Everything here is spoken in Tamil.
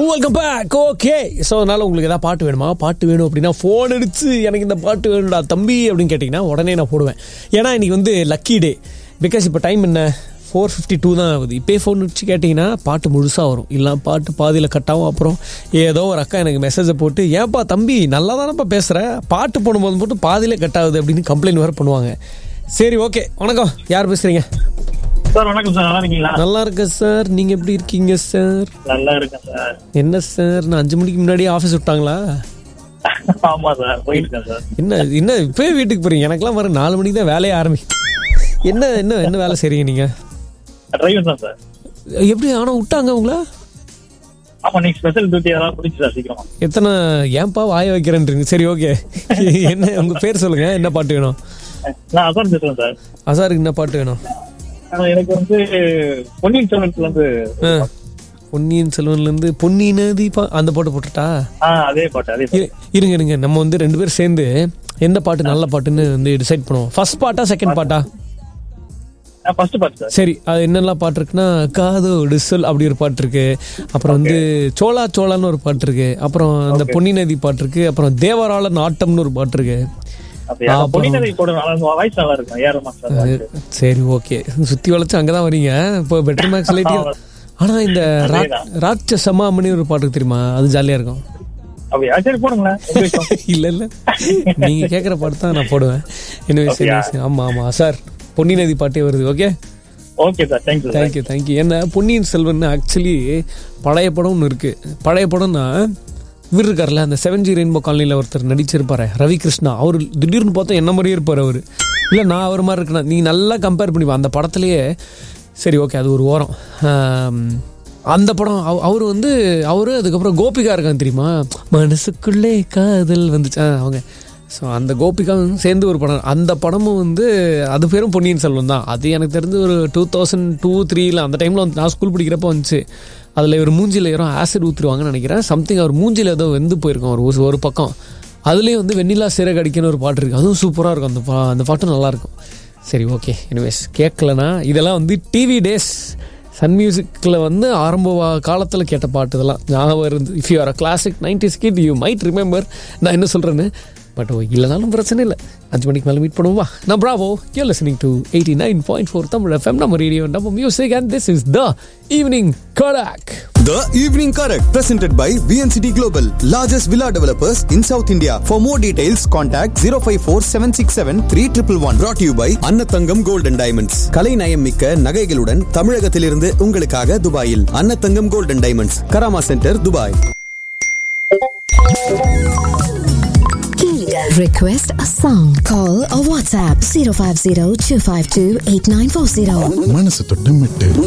வெல்கம் பேக் ஓகே ஸோ அதனால உங்களுக்கு ஏதாவது பாட்டு வேணுமா பாட்டு வேணும் அப்படின்னா ஃபோன் அடிச்சு எனக்கு இந்த பாட்டு வேணும்டா தம்பி அப்படின்னு கேட்டிங்கன்னா உடனே நான் போடுவேன் ஏன்னா இன்னைக்கு வந்து லக்கி டே பிகாஸ் இப்போ டைம் என்ன ஃபோர் ஃபிஃப்டி டூ தான் ஆகுது இப்போயே ஃபோன் வச்சு கேட்டிங்கன்னா பாட்டு முழுசாக வரும் இல்லை பாட்டு பாதியில் கட்டாகும் அப்புறம் ஏதோ ஒரு அக்கா எனக்கு மெசேஜை போட்டு ஏன்பா தம்பி நல்லா தானப்பா பேசுகிற பாட்டு போடும்போது மட்டும் பாதியிலே கட் ஆகுது அப்படின்னு கம்ப்ளைண்ட் வேறு பண்ணுவாங்க சரி ஓகே வணக்கம் யார் பேசுகிறீங்க சார் வணக்கம் சார் நல்லா இருக்கீங்களா நல்லா இருக்கேன் சார் நீங்கள் எப்படி இருக்கீங்க சார் நல்லா இருக்கேன் சார் என்ன சார் நான் அஞ்சு மணிக்கு முன்னாடியே ஆஃபீஸ் விட்டாங்களா ஆமா சார் போயிருக்கேன் சார் என்ன என்ன இப்போயே வீட்டுக்கு போறீங்க எனக்கெல்லாம் வர நாலு மணிக்கு தான் வேலையே ஆரம்பி என்ன என்ன என்ன வேலை செய்றீங்க நீங்க டிரைவர் தான் சார் எப்படி ஆனா விட்டாங்க உங்கள ஆமா நீங்க ஸ்பெஷல் டியூட்டி அதெல்லாம் முடிச்சு சார் சீக்கிரமா எத்தனை ஏன்பா வாய வைக்கிறேன்றீங்க சரி ஓகே என்ன உங்க பேர் சொல்லுங்க என்ன பாட்டு வேணும் நான் அசார் பேசுறேன் சார் அசாருக்கு என்ன பாட்டு வேணும் ஆனா எனக்கு வந்து பொன்னியின் செல்வன்ல இருந்து ஆ, பொன்னியின் செல்வன்ல இருந்து பொன்னி நதி பா- அந்த பாட்டு போட்டுட்டா ஆ அதே பாட்டு அதே பாட்டு இரு- இருங்க இருங்க நம்ம வந்து ரெண்டு பேரும் சேர்ந்து எந்த பாட்டு நல்ல பாட்டுன்னு வந்து டிசைட் பண்ணுவோம் ஃபர்ஸ்ட் பாட்டா செகண்ட் பாட்டா ஃபர்ஸ்ட் பாட்டு சார் சரி அது என்னெல்லாம் பாட்டு இருக்குன்னா காதோடு சொல் அப்படி ஒரு பாட்டு இருக்கு அப்புறம் வந்து சோளா சோளான்னு ஒரு பாட்டு இருக்கு அப்புறம் அந்த பொன்னி நதி பாட்டு இருக்கு அப்புறம் தேவராள நாட்டம்னு ஒரு பாட்டு இருக்கு அப்படியா பொன்னியின் நதி போட நல்லா வாய்ஸ் நல்லா இருக்கும் ஏறமா சார் voice. சரி ஓகே சுத்தி வளைச்சு அங்கதான் வரீங்க இப்போ பெட்டர் மேக்ஸ் லைட் ஆனா இந்த ரா- ராட்சசமாமணி ஒரு பாட்டு இருக்கு தெரியுமா அது ஜாலியா இருக்கும் அப்படியா சரி போடுங்களேன் உங்க இஷ்டம். இல்ல இல்ல நீங்க கேக்குற பாட்டு தான் நான் போடுவேன் anyways, anyways, ஆமா ஆமா சார் பொன்னி நதி பாட்டே வருது okay okay sir thank you sir thank you thank you என்ன பொன்னியின் செல்வன் ஆக்சுவலி பழைய படம் ஒன்று இருக்கு பழைய படம்னா இவர் இருக்கார்ல அந்த செவன் ஜி ரெயின்போ காலனியில் ஒருத்தர் நடிச்சிருப்பாரு ரவி கிருஷ்ணா அவர் திடீர்னு பார்த்தா என்ன மாதிரியே இருப்பார் அவர் இல்லை நான் அவர் மாதிரி இருக்கேன் நீ நல்லா கம்பேர் பண்ணி அந்த படத்துலயே சரி ஓகே அது ஒரு ஓரம் ஆம், அந்த படம் அவ- அவர் வந்து அவரு அதுக்கப்புறம் கோபிகா இருக்காங்க தெரியுமா மனசுக்குள்ளே காதல் வந்துச்சு ஆ, அவங்க ஸோ அந்த கோபிகா சேர்ந்து ஒரு படம் அந்த படமும் வந்து அது பேரும் பொன்னியின் செல்வன் தான் அது எனக்கு தெரிஞ்சு ஒரு டூ தௌசண்ட் டூ த்ரீல அந்த டைமில் வந்து நான் ஸ்கூல் படிக்கிறப்ப வந்துச்சு அதில் இவர் மூஞ்சியில் யாரும் ஆசிட் ஊற்றுருவாங்கன்னு நினைக்கிறேன் சம்திங் அவர் மூஞ்சியில் ஏதோ வெந்து போயிருக்கும் ஒரு ஒரு- ஒரு பக்கம் அதுலேயும் வந்து வெண்ணிலா சிறகு அடிக்கன்னு ஒரு பாட்டு இருக்குது அதுவும் சூப்பராக இருக்கும் அந்த பா அந்த பாட்டும் நல்லாயிருக்கும் சரி ஓகே எனிவேஸ் கேட்கலனா இதெல்லாம் வந்து டிவி டேஸ் சன் மியூசிக்கில் வந்து ஆரம்ப காலத்தில் கேட்ட பாட்டு இதெல்லாம் ஞாபகம் இருந்து if you are a classic nineties kid you might remember நான் என்ன சொல்கிறேன்னு பட் இல்லைனாலும் பிரச்சனை இல்லை அஞ்சு மணிக்கு மேலே மீட் பண்ணுவோம் வா நான் bravo you listening to eighty nine point four Tamil FM நம்ம ரேடியோ நம்ம music and this is the evening கடாக் The Evening Correct, presented by VNCT Global, largest villa developers in South India. For more details, contact 054 767 3111. Brought to you by Annathangam Gold and Diamonds. கலை நயம் மிக்க நகைகளுடன் தமிழகத்திலிருந்து உங்களுக்காக துபாயில் Annathangam Gold and Diamonds, Karama centre Dubai Request a song. Call or WhatsApp 050 252 8940. மனசு தொட்டு மெட்டு